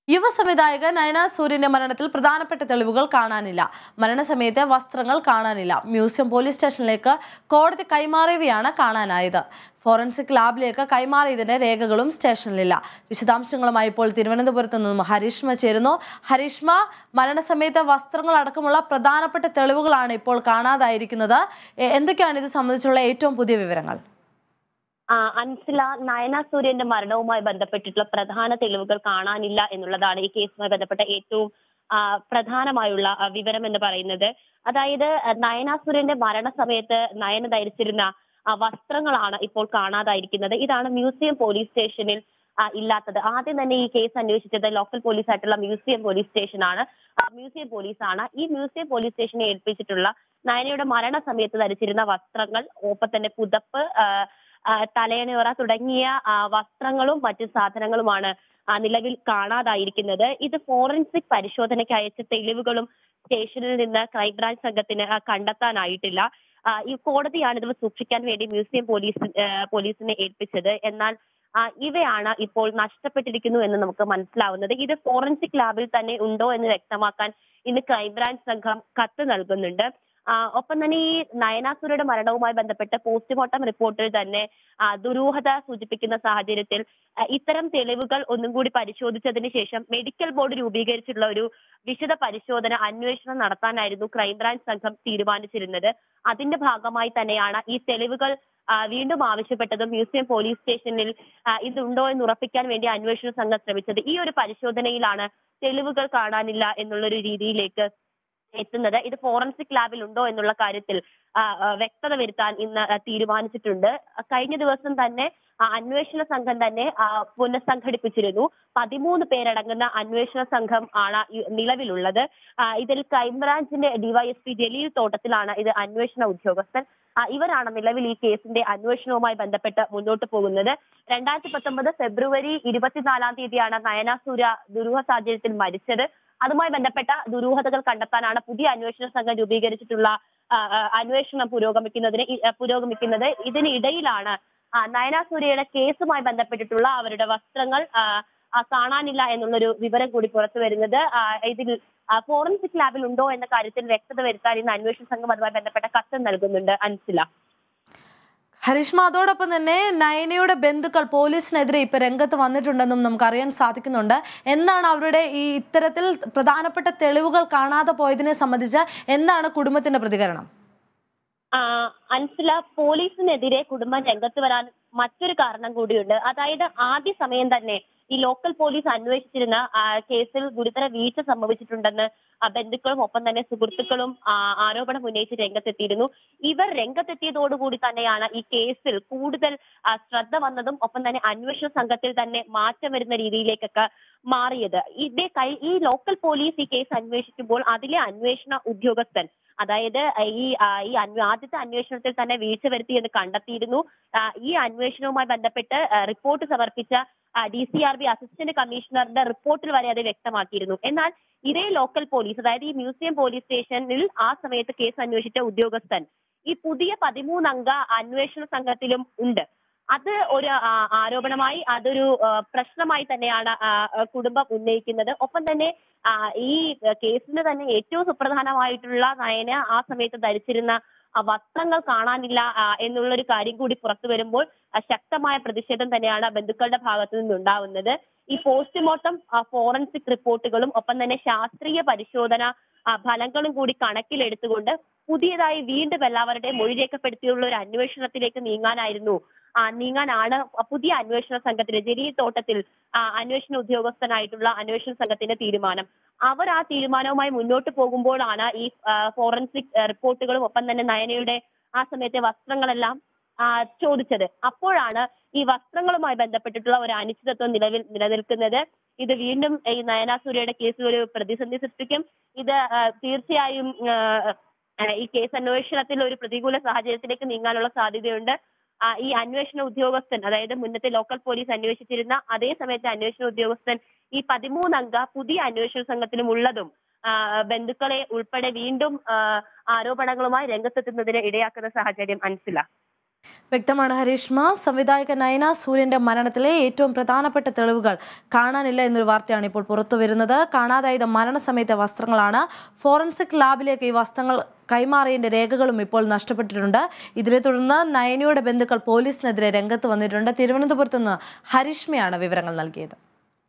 യുവ സംവിധായക നയന സൂര്യന്റെ മരണത്തിൽ പ്രധാനപ്പെട്ട തെളിവുകൾ കാണാനില്ല മരണസമയത്തെ വസ്ത്രങ്ങൾ കാണാനില്ല മ്യൂസിയം പോലീസ് സ്റ്റേഷനിലേക്ക് കോടതി കൈമാറിയവയാണ് കാണാനായത് ഫോറൻസിക് ലാബിലേക്ക് കൈമാറിയതിന്റെ രേഖകളും സ്റ്റേഷനിലില്ല വിശദാംശങ്ങളുമായി ഇപ്പോൾ തിരുവനന്തപുരത്ത് നിന്നും ഹരീഷ്മ ചേരുന്നു ഹരീഷ്മ മരണസമയത്തെ വസ്ത്രങ്ങൾ അടക്കമുള്ള പ്രധാനപ്പെട്ട തെളിവുകളാണ് ഇപ്പോൾ കാണാതായിരിക്കുന്നത് എ- എന്തൊക്കെയാണ് ഇത് സംബന്ധിച്ചുള്ള ഏറ്റവും പുതിയ വിവരങ്ങൾ ആ, അൻസില നയന സൂര്യന്റെ മരണവുമായി ബന്ധപ്പെട്ടിട്ടുള്ള പ്രധാന തെളിവുകൾ കാണാനില്ല എന്നുള്ളതാണ് ഈ കേസുമായി ബന്ധപ്പെട്ട ഏറ്റവും ആ, പ്രധാനമായുള്ള ആ, വിവരം എന്ന് പറയുന്നത് അതായത് ആ, നയന സൂര്യന്റെ മരണസമയത്ത് നയന ധരിച്ചിരുന്ന ആ, വസ്ത്രങ്ങളാണ് ഇപ്പോൾ കാണാതായിരിക്കുന്നത് ഇതാണ് മ്യൂസിയം പോലീസ് സ്റ്റേഷനിൽ ആ, ഇല്ലാത്തത് ആദ്യം തന്നെ ഈ കേസ് അന്വേഷിച്ചത് ലോക്കൽ പോലീസ് ആയിട്ടുള്ള മ്യൂസിയം പോലീസ് സ്റ്റേഷനാണ് ആ, മ്യൂസിയം പോലീസാണ് ഈ മ്യൂസിയം പോലീസ് സ്റ്റേഷനെ ഏൽപ്പിച്ചിട്ടുള്ള നയനയുടെ മരണസമയത്ത് ധരിച്ചിരുന്ന വസ്ത്രങ്ങൾ ഒപ്പം തന്നെ പുതപ്പ് ആ, ആ, തലയണയുറ തുടങ്ങിയ ആ, വസ്ത്രങ്ങളും മറ്റു സാധനങ്ങളുമാണ് ആ, നിലവിൽ കാണാതായിരിക്കുന്നത് ഇത് ഫോറൻസിക് പരിശോധനയ്ക്ക് അയച്ച തെളിവുകളും സ്റ്റേഷനിൽ നിന്ന് ക്രൈംബ്രാഞ്ച് സംഘത്തിന് ആ, കണ്ടെത്താനായിട്ടില്ല ആ, ഈ കോടതിയാണ് ഇത് സൂക്ഷിക്കാൻ വേണ്ടി മ്യൂസിയം പോലീസ് ആ, പോലീസിനെ ഏൽപ്പിച്ചത് എന്നാൽ ആ, ഇവയാണ് ഇപ്പോൾ നഷ്ടപ്പെട്ടിരിക്കുന്നു എന്ന് നമുക്ക് മനസ്സിലാവുന്നത് ഇത് ഫോറൻസിക് ലാബിൽ തന്നെ ഉണ്ടോ എന്ന് വ്യക്തമാക്കാൻ ഇന്ന് ക്രൈംബ്രാഞ്ച് സംഘം കത്ത് നൽകുന്നുണ്ട് ആ, ഒപ്പം തന്നെ ഈ നയനാസുരയുടെ മരണവുമായി ബന്ധപ്പെട്ട് പോസ്റ്റ്മോർട്ടം റിപ്പോർട്ടിൽ തന്നെ ആ, ദുരൂഹത സൂചിപ്പിക്കുന്ന സാഹചര്യത്തിൽ ആ, ഇത്തരം തെളിവുകൾ ഒന്നും കൂടി പരിശോധിച്ചതിന് ശേഷം മെഡിക്കൽ ബോർഡ് രൂപീകരിച്ചിട്ടുള്ള ഒരു വിശദ പരിശോധന അന്വേഷണം നടത്താനായിരുന്നു ക്രൈംബ്രാഞ്ച് സംഘം തീരുമാനിച്ചിരുന്നത് അതിന്റെ ഭാഗമായി തന്നെയാണ് ഈ തെളിവുകൾ ആ, വീണ്ടും ആവശ്യപ്പെട്ടതും മ്യൂസിയം പോലീസ് സ്റ്റേഷനിൽ ആ, ഇതുണ്ടോ എന്ന് ഉറപ്പിക്കാൻ വേണ്ടി അന്വേഷണ സംഘം ശ്രമിച്ചത് ഈ ഒരു പരിശോധനയിലാണ് തെളിവുകൾ കാണാനില്ല എന്നുള്ളൊരു രീതിയിലേക്ക് എത്തുന്നത് ഇത് ഫോറൻസിക് ലാബിൽ ഉണ്ടോ എന്നുള്ള കാര്യത്തിൽ ആ, ആ, വ്യക്തത വരുത്താൻ ഇന്ന് ആ, തീരുമാനിച്ചിട്ടുണ്ട് ആ, കഴിഞ്ഞ ദിവസം തന്നെ ആ, അന്വേഷണ സംഘം തന്നെ ആ, പുനഃസംഘടിപ്പിച്ചിരുന്നു പതിമൂന്ന് പേരടങ്ങുന്ന അന്വേഷണ സംഘം ആണ് ഈ നിലവിലുള്ളത് ആ, ഇതിൽ ക്രൈംബ്രാഞ്ചിന്റെ ഡിവൈഎസ്പി ജലീൽ തോട്ടത്തിലാണ് ഇത് അന്വേഷണ ഉദ്യോഗസ്ഥൻ ആ, ഇവരാണ് നിലവിൽ ഈ കേസിന്റെ അന്വേഷണവുമായി ബന്ധപ്പെട്ട് മുന്നോട്ട് പോകുന്നത് രണ്ടായിരത്തി പത്തൊമ്പത് ഫെബ്രുവരി ഇരുപത്തിനാലാം തീയതിയാണ് നയന സൂര്യ ദുരൂഹ സാഹചര്യത്തിൽ മരിച്ചത് അതുമായി ബന്ധപ്പെട്ട ദുരൂഹതകൾ കണ്ടെത്താനാണ് പുതിയ അന്വേഷണ സംഘം രൂപീകരിച്ചിട്ടുള്ള ആ, ആ, അന്വേഷണം പുരോഗമിക്കുന്നതിന് ഇ- ആ, പുരോഗമിക്കുന്നത് ഇതിനിടയിലാണ് ആ, നയന സൂര്യയുടെ കേസുമായി ബന്ധപ്പെട്ടിട്ടുള്ള അവരുടെ വസ്ത്രങ്ങൾ ആ, ആ, കാണാനില്ല എന്നുള്ളൊരു വിവരം കൂടി പുറത്തു വരുന്നത് ആ, ഇതിൽ ആ, ഫോറൻസിക് ലാബിൽ ഉണ്ടോ എന്ന കാര്യത്തിൽ വ്യക്തത വരുത്താൻ ഇന്ന് അന്വേഷണ സംഘം അതുമായി ബന്ധപ്പെട്ട കത്ത് നൽകുന്നുണ്ട് അൻസില ഹരീഷ്മ അതോടൊപ്പം തന്നെ നയനയുടെ ബന്ധുക്കൾ പോലീസിനെതിരെ ഇപ്പൊ രംഗത്ത് വന്നിട്ടുണ്ടെന്നും നമുക്ക് അറിയാൻ സാധിക്കുന്നുണ്ട് എന്താണ് അവരുടെ ഈ ഇത്തരത്തിൽ പ്രധാനപ്പെട്ട തെളിവുകൾ കാണാതെ പോയതിനെ സംബന്ധിച്ച് എന്താണ് കുടുംബത്തിന്റെ പ്രതികരണം ആ, അൻസില പോലീസിനെതിരെ കുടുംബം രംഗത്ത് വരാൻ മറ്റൊരു കാരണം കൂടിയുണ്ട് അതായത് ആദ്യ സമയം തന്നെ ഈ ലോക്കൽ പോലീസ് അന്വേഷിച്ചിരുന്ന ആ, കേസിൽ ഗുരുതര വീഴ്ച സംഭവിച്ചിട്ടുണ്ടെന്ന് ആ, ബന്ധുക്കളും ഒപ്പം തന്നെ സുഹൃത്തുക്കളും ആ, ആരോപണം ഉന്നയിച്ച് രംഗത്തെത്തിയിരുന്നു ഇവർ രംഗത്തെത്തിയതോടുകൂടി തന്നെയാണ് ഈ കേസിൽ കൂടുതൽ ആ, ശ്രദ്ധ വന്നതും ഒപ്പം തന്നെ അന്വേഷണ സംഘത്തിൽ തന്നെ മാറ്റം വരുന്ന രീതിയിലേക്കൊക്കെ മാറിയത് ഇതേ കൈ ഈ ലോക്കൽ പോലീസ് ഈ കേസ് അന്വേഷിക്കുമ്പോൾ അതിലെ അന്വേഷണ ഉദ്യോഗസ്ഥൻ അതായത് ഈ ആ, ഈ അന്വ- ആദ്യത്തെ അന്വേഷണത്തിൽ തന്നെ വീഴ്ച വരുത്തി എന്ന് കണ്ടെത്തിയിരുന്നു ആ, ഈ അന്വേഷണവുമായി ബന്ധപ്പെട്ട് ആ, റിപ്പോർട്ട് സമർപ്പിച്ച D C R B assistant കമ്മീഷണറുടെ റിപ്പോർട്ടിൽ വരെ അത് വ്യക്തമാക്കിയിരുന്നു എന്നാൽ ഇതേ ലോക്കൽ പോലീസ് അതായത് ഈ മ്യൂസിയം പോലീസ് സ്റ്റേഷനിൽ ആ സമയത്ത് കേസ് അന്വേഷിച്ച ഉദ്യോഗസ്ഥൻ ഈ പുതിയ പതിമൂന്നംഗ അന്വേഷണ സംഘത്തിലും ഉണ്ട് അത് ഒരു ആ, ആരോപണമായി അതൊരു ആ, പ്രശ്നമായി തന്നെയാണ് ആ, ആ, കുടുംബം ഉന്നയിക്കുന്നത് ഒപ്പം തന്നെ ആ, ഈ കേസിന് തന്നെ ഏറ്റവും സുപ്രധാനമായിട്ടുള്ള നയന ആ സമയത്ത് ധരിച്ചിരുന്ന ആ, വസ്ത്രങ്ങൾ കാണാനില്ല ആ, എന്നുള്ളൊരു കാര്യം കൂടി പുറത്തു വരുമ്പോൾ ആ, ശക്തമായ പ്രതിഷേധം തന്നെയാണ് ബന്ധുക്കളുടെ ഭാഗത്തു നിന്നുണ്ടാവുന്നത് ഈ പോസ്റ്റ്മോർട്ടം ആ, ഫോറൻസിക് റിപ്പോർട്ടുകളും ഒപ്പം തന്നെ ശാസ്ത്രീയ പരിശോധന ആ, ഫലങ്ങളും കൂടി കണക്കിലെടുത്തുകൊണ്ട് പുതിയതായി വീണ്ടും എല്ലാവരുടെയും മൊഴി രേഖപ്പെടുത്തിയുള്ള ഒരു അന്വേഷണത്തിലേക്ക് നീങ്ങാനായിരുന്നു ആ, നീങ്ങാനാണ് പുതിയ അന്വേഷണ സംഘത്തിന് ജലീൽ തോട്ടത്തിൽ ആ, അന്വേഷണ ഉദ്യോഗസ്ഥനായിട്ടുള്ള അന്വേഷണ സംഘത്തിന്റെ തീരുമാനം അവർ ആ തീരുമാനവുമായി മുന്നോട്ട് പോകുമ്പോഴാണ് ഈ ആ, ഫോറൻസിക് ആ, റിപ്പോർട്ടുകളും ഒപ്പം തന്നെ നയനയുടെ ആ സമയത്തെ വസ്ത്രങ്ങളെല്ലാം ആ, ചോദിച്ചത് അപ്പോഴാണ് ഈ വസ്ത്രങ്ങളുമായി ബന്ധപ്പെട്ടിട്ടുള്ള ഒരു അനിശ്ചിതത്വം നിലവിൽ നിലനിൽക്കുന്നത് ഇത് വീണ്ടും ഈ നയന സൂര്യയുടെ കേസിൽ ഒരു പ്രതിസന്ധി സൃഷ്ടിക്കും ഇത് ആ, തീർച്ചയായും ആ, ആ, ഈ കേസ് അന്വേഷണത്തിൽ ഒരു പ്രതികൂല സാഹചര്യത്തിലേക്ക് നീങ്ങാനുള്ള സാധ്യതയുണ്ട് ആ, ഈ അന്വേഷണ ഉദ്യോഗസ്ഥൻ അതായത് മുന്നത്തെ ലോക്കൽ പോലീസ് അന്വേഷിച്ചിരുന്ന അതേ സമയത്തെ അന്വേഷണ ഉദ്യോഗസ്ഥൻ ഈ പതിമൂന്നംഗ പുതിയ അന്വേഷണ സംഘത്തിലും ഉള്ളതും ആ, ബന്ധുക്കളെ ഉൾപ്പെടെ വീണ്ടും ആ, ആരോപണങ്ങളുമായി രംഗത്തെത്തുന്നതിന് ഇടയാക്കുന്ന സാഹചര്യം അൻസില വ്യക്തമാണ് ഹരീഷ്മ സംവിധായക നയന സൂര്യന്റെ മരണത്തിലെ ഏറ്റവും പ്രധാനപ്പെട്ട തെളിവുകൾ കാണാനില്ല എന്നൊരു വാർത്തയാണ് ഇപ്പോൾ പുറത്തു വരുന്നത് കാണാതായത് മരണസമയത്തെ വസ്ത്രങ്ങളാണ് ഫോറൻസിക് ലാബിലേക്ക് ഈ വസ്ത്രങ്ങൾ കൈമാറിയതിന്റെ രേഖകളും ഇപ്പോൾ നഷ്ടപ്പെട്ടിട്ടുണ്ട് ഇതിനെ തുടർന്ന് നയനയുടെ ബന്ധുക്കൾ പോലീസിനെതിരെ രംഗത്ത് വന്നിട്ടുണ്ട് തിരുവനന്തപുരത്ത് നിന്ന് ഹരീഷ്മയാണ് വിവരങ്ങൾ നൽകിയത്